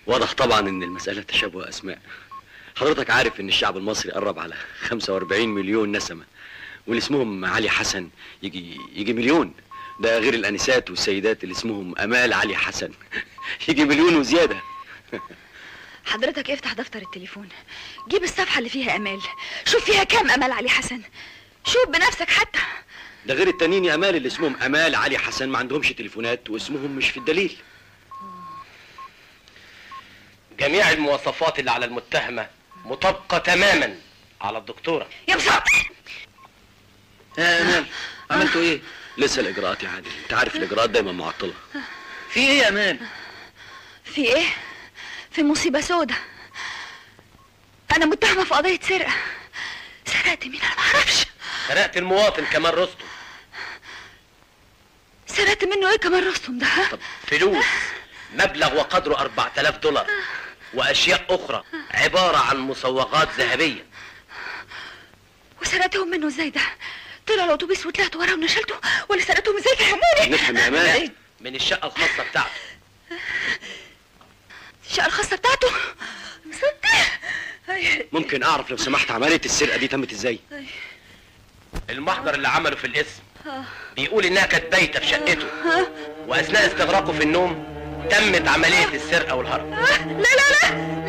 واضح طبعا ان المسألة تشابه اسماء حضرتك عارف ان الشعب المصري قرب على 45 مليون نسمة واللي اسمهم علي حسن يجي يجي مليون ده غير الانسات والسيدات اللي اسمهم امال علي حسن يجي مليون وزيادة حضرتك افتح دفتر التليفون جيب الصفحة اللي فيها امال شوف فيها كام امال علي حسن شوف بنفسك حتى ده غير التانيين يا امال اللي اسمهم امال علي حسن ما عندهمش تليفونات واسمهم مش في الدليل جميع المواصفات اللي على المتهمة مطابقة تماما على الدكتورة يا مساء يا امال عملتوا ايه لسه الاجراءات يا عادل انت عارف الاجراءات دايما معطله في ايه يا امان في ايه في مصيبة سودة انا متهمة في قضية سرقة سرقت مين انا معرفش سرقت المواطن كمال رستم سرقت منه ايه كمان رستم ده ها؟ فلوس مبلغ وقدره 4000 دولار واشياء اخرى عبارة عن مصوغات ذهبية وسرقتهم منه ازاي ده طلع الاتوبيس وطلعت وراه ونشلته ولا سرقتهم ازاي فهموني نفهم يا امال من الشقة الخاصة بتاعته الشقة الخاصة بتاعته مصدق أي- ممكن اعرف لو سمحت عمليه السرقه دي تمت ازاي المحضر اللي عمله في الاسم آه. بيقول انها كانت بايته في شقته واثناء استغراقه في النوم تمت عمليه السرقه والهرب لا لا لا